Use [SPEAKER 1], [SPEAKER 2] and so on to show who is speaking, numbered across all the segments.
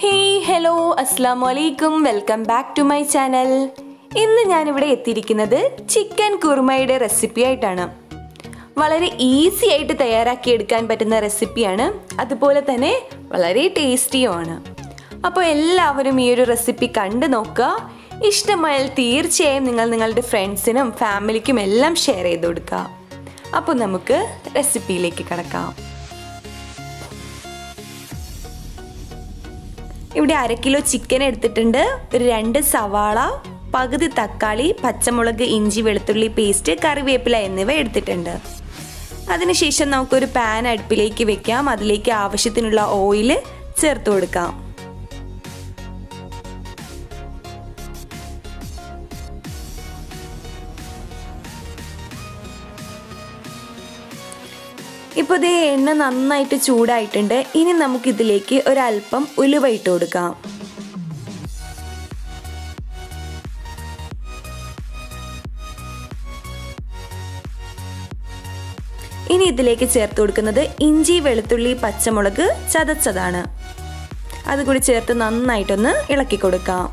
[SPEAKER 1] hey hello അസ്സാം വലൈക്കും welcome back to my channel ഇന്ന് ഞാനിവിടെ എത്തിയിരിക്കുന്നത് ചിക്കൻ കുർമയുടെ റെസിപ്പി ആയിട്ടാണ് വളരെ ഈസി ആയിട്ട് തയ്യാറാക്കിയെടുക്കാൻ പറ്റുന്ന റെസിപ്പിയാണ് അതുപോലെ തന്നെ വളരെ ടേസ്റ്റിയുമാണ് അപ്പോൾ എല്ലാവരും ഈ ഒരു റെസിപ്പി കണ്ടു നോക്കുക ഇഷ്ടമായാൽ തീർച്ചയായും നിങ്ങൾ നിങ്ങളുടെ ഫ്രണ്ട്സിനും ഫാമിലിക്കും എല്ലാം ഷെയർ ചെയ്ത് കൊടുക്കുക അപ്പോൾ നമുക്ക് റെസിപ്പിയിലേക്ക് കിടക്കാം ഇവിടെ അര കിലോ ചിക്കൻ എടുത്തിട്ടുണ്ട് ഒരു രണ്ട് സവാള പകുതി തക്കാളി പച്ചമുളക് ഇഞ്ചി വെളുത്തുള്ളി പേസ്റ്റ് കറിവേപ്പില എന്നിവ എടുത്തിട്ടുണ്ട് അതിനുശേഷം നമുക്കൊരു പാൻ അടുപ്പിലേക്ക് വെക്കാം അതിലേക്ക് ആവശ്യത്തിനുള്ള ഓയിൽ ചേർത്ത് കൊടുക്കാം ഇപ്പോൾ ഇതേ എണ്ണ നന്നായിട്ട് ചൂടായിട്ടുണ്ട് ഇനി നമുക്കിതിലേക്ക് ഒരല്പം ഉലുവ ഇട്ട് കൊടുക്കാം ഇനി ഇതിലേക്ക് ചേർത്ത് കൊടുക്കുന്നത് ഇഞ്ചി വെളുത്തുള്ളി പച്ചമുളക് ചതച്ചതാണ് അതുകൂടി ചേർത്ത് നന്നായിട്ടൊന്ന് ഇളക്കി കൊടുക്കാം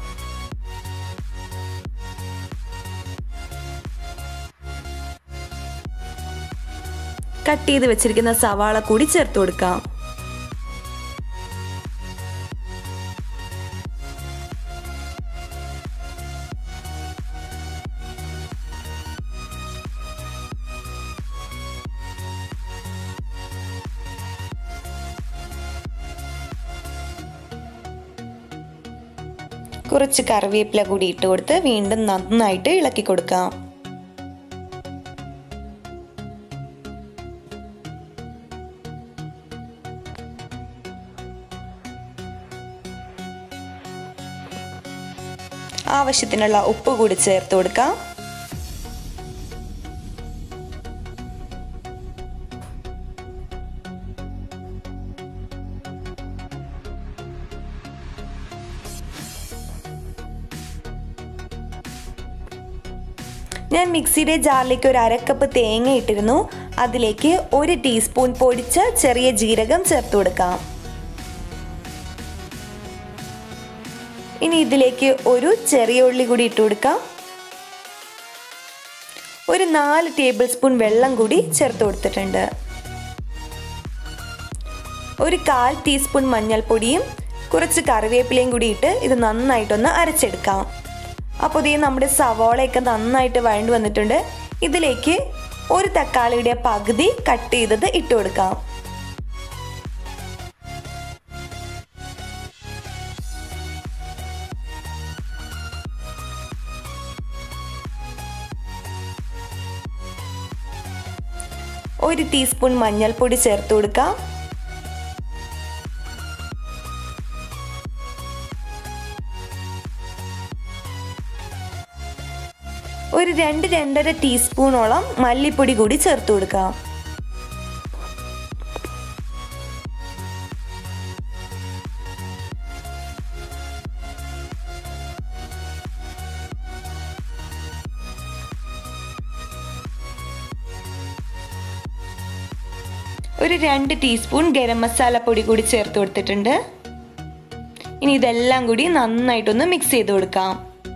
[SPEAKER 1] കട്ട് ചെയ്ത് വെച്ചിരിക്കുന്ന സവാള കൂടി ചേർത്ത് കൊടുക്കാം കുറച്ച് കറിവേപ്പില കൂടി ഇട്ട് കൊടുത്ത് വീണ്ടും നന്നായിട്ട് ഇളക്കി കൊടുക്കാം ആവശ്യത്തിനുള്ള ഉപ്പ് കൂടി ചേർത്ത് കൊടുക്കാം ഞാൻ മിക്സിയുടെ ജാറിലേക്ക് ഒരു അരക്കപ്പ് തേങ്ങ ഇട്ടിരുന്നു അതിലേക്ക് ഒരു ടീസ്പൂൺ പൊടിച്ച ചെറിയ ജീരകം ചേർത്ത് കൊടുക്കാം ഇനി ഇതിലേക്ക് ഒരു ചെറിയ ഉള്ളി കൂടി ഇട്ട് കൊടുക്കാം ഒരു നാല് ടേബിൾ സ്പൂൺ വെള്ളം കൂടി ചേർത്ത് കൊടുത്തിട്ടുണ്ട് ഒരു കാൽ ടീസ്പൂൺ മഞ്ഞൾപ്പൊടിയും കുറച്ച് കറിവേപ്പിലയും കൂടി ഇട്ട് ഇത് നന്നായിട്ടൊന്ന് അരച്ചെടുക്കാം അപ്പോൾ ഇത് നമ്മുടെ സവാളയൊക്കെ നന്നായിട്ട് വഴണ്ടു വന്നിട്ടുണ്ട് ഇതിലേക്ക് ഒരു തക്കാളിയുടെ പകുതി കട്ട് ചെയ്തത് ഇട്ട് കൊടുക്കാം ഒരു ടീസ്പൂൺ മഞ്ഞൾപ്പൊടി ചേർത്ത് കൊടുക്കാം ഒരു രണ്ട് രണ്ടര ടീസ്പൂണോളം മല്ലിപ്പൊടി കൂടി ചേർത്ത് കൊടുക്കാം ഒരു രണ്ട് ടീസ്പൂൺ ഗരം മസാല പൊടി കൂടി ചേർത്ത് കൊടുത്തിട്ടുണ്ട് ഇനി ഇതെല്ലാം കൂടി നന്നായിട്ടൊന്ന് മിക്സ് ചെയ്ത് കൊടുക്കാം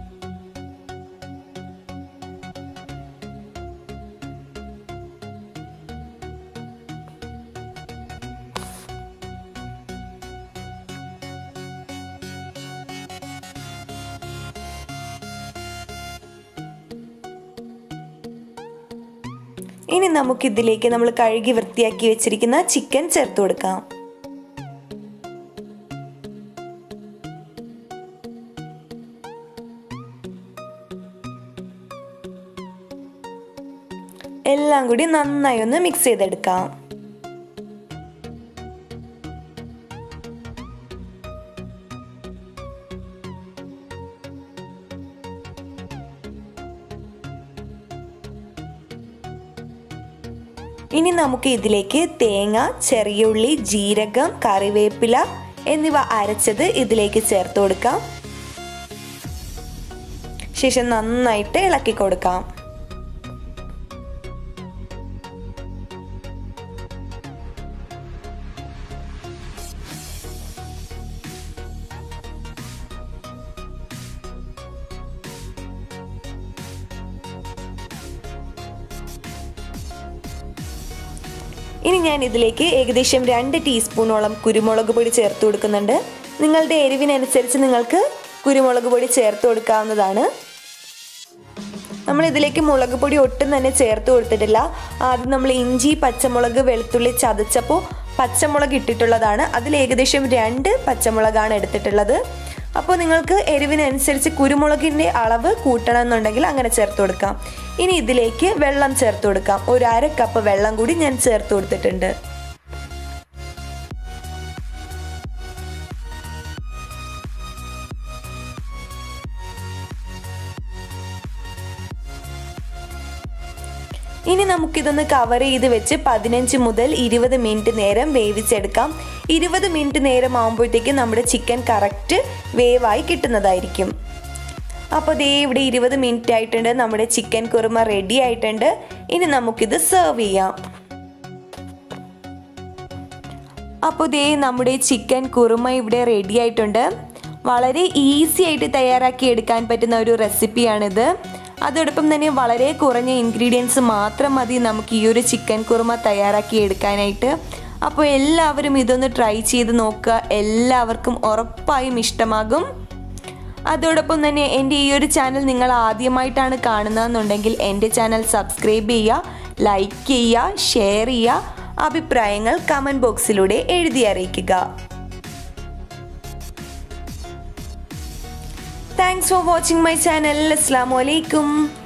[SPEAKER 1] ഇനി നമുക്കിതിലേക്ക് നമ്മൾ കഴുകി വൃത്തിയാക്കി വെച്ചിരിക്കുന്ന ചിക്കൻ ചേർത്ത് കൊടുക്കാം എല്ലാം കൂടി നന്നായി ഒന്ന് മിക്സ് ചെയ്തെടുക്കാം ഇനി നമുക്ക് ഇതിലേക്ക് തേങ്ങ ചെറിയുള്ളി ജീരകം കറിവേപ്പില എന്നിവ അരച്ചത് ഇതിലേക്ക് ചേർത്ത് കൊടുക്കാം ശേഷം നന്നായിട്ട് ഇളക്കി കൊടുക്കാം ഇനി ഞാൻ ഇതിലേക്ക് ഏകദേശം രണ്ട് ടീസ്പൂണോളം കുരുമുളക് പൊടി ചേർത്ത് കൊടുക്കുന്നുണ്ട് നിങ്ങളുടെ എരിവിനനുസരിച്ച് നിങ്ങൾക്ക് കുരുമുളക് പൊടി ചേർത്ത് കൊടുക്കാവുന്നതാണ് നമ്മൾ ഇതിലേക്ക് മുളക് പൊടി ഒട്ടും തന്നെ ചേർത്ത് കൊടുത്തിട്ടില്ല ആദ്യം നമ്മൾ ഇഞ്ചി പച്ചമുളക് വെളുത്തുള്ളി ചതച്ചപ്പോൾ പച്ചമുളക് ഇട്ടിട്ടുള്ളതാണ് അതിൽ ഏകദേശം രണ്ട് പച്ചമുളകാണ് എടുത്തിട്ടുള്ളത് അപ്പോൾ നിങ്ങൾക്ക് എരിവിനനുസരിച്ച് കുരുമുളകിൻ്റെ അളവ് കൂട്ടണം എന്നുണ്ടെങ്കിൽ അങ്ങനെ ചേർത്ത് കൊടുക്കാം ഇനി ഇതിലേക്ക് വെള്ളം ചേർത്ത് കൊടുക്കാം ഒരു അര കപ്പ് വെള്ളം കൂടി ഞാൻ ചേർത്ത് കൊടുത്തിട്ടുണ്ട് ഇനി നമുക്കിതൊന്ന് കവർ ചെയ്ത് വെച്ച് പതിനഞ്ച് മുതൽ ഇരുപത് മിനിറ്റ് നേരം വേവിച്ചെടുക്കാം ഇരുപത് മിനിറ്റ് നേരം ആകുമ്പോഴത്തേക്ക് നമ്മുടെ ചിക്കൻ കറക്റ്റ് വേവായി കിട്ടുന്നതായിരിക്കും അപ്പോൾ ദേ ഇവിടെ ഇരുപത് മിനിറ്റ് ആയിട്ടുണ്ട് നമ്മുടെ ചിക്കൻ കുറുമ റെഡി ആയിട്ടുണ്ട് ഇനി നമുക്കിത് സെർവ് ചെയ്യാം അപ്പോൾ ദേ നമ്മുടെ ചിക്കൻ കുറുമ ഇവിടെ റെഡി ആയിട്ടുണ്ട് വളരെ ഈസി ആയിട്ട് തയ്യാറാക്കി എടുക്കാൻ പറ്റുന്ന ഒരു റെസിപ്പിയാണിത് അതോടൊപ്പം തന്നെ വളരെ കുറഞ്ഞ ഇൻഗ്രീഡിയൻസ് മാത്രം മതി നമുക്ക് ഈ ഒരു ചിക്കൻ കുറുമ തയ്യാറാക്കി എടുക്കാനായിട്ട് അപ്പോൾ എല്ലാവരും ഇതൊന്ന് ട്രൈ ചെയ്ത് നോക്കുക എല്ലാവർക്കും ഉറപ്പായും ഇഷ്ടമാകും അതോടൊപ്പം തന്നെ എൻ്റെ ഈ ഒരു ചാനൽ നിങ്ങൾ ആദ്യമായിട്ടാണ് കാണുന്നതെന്നുണ്ടെങ്കിൽ എൻ്റെ ചാനൽ സബ്സ്ക്രൈബ് ചെയ്യുക ലൈക്ക് ചെയ്യുക ഷെയർ ചെയ്യുക അഭിപ്രായങ്ങൾ കമൻറ്റ് ബോക്സിലൂടെ എഴുതി അറിയിക്കുക thanks for watching my channel അസ്സാം വലൈക്കും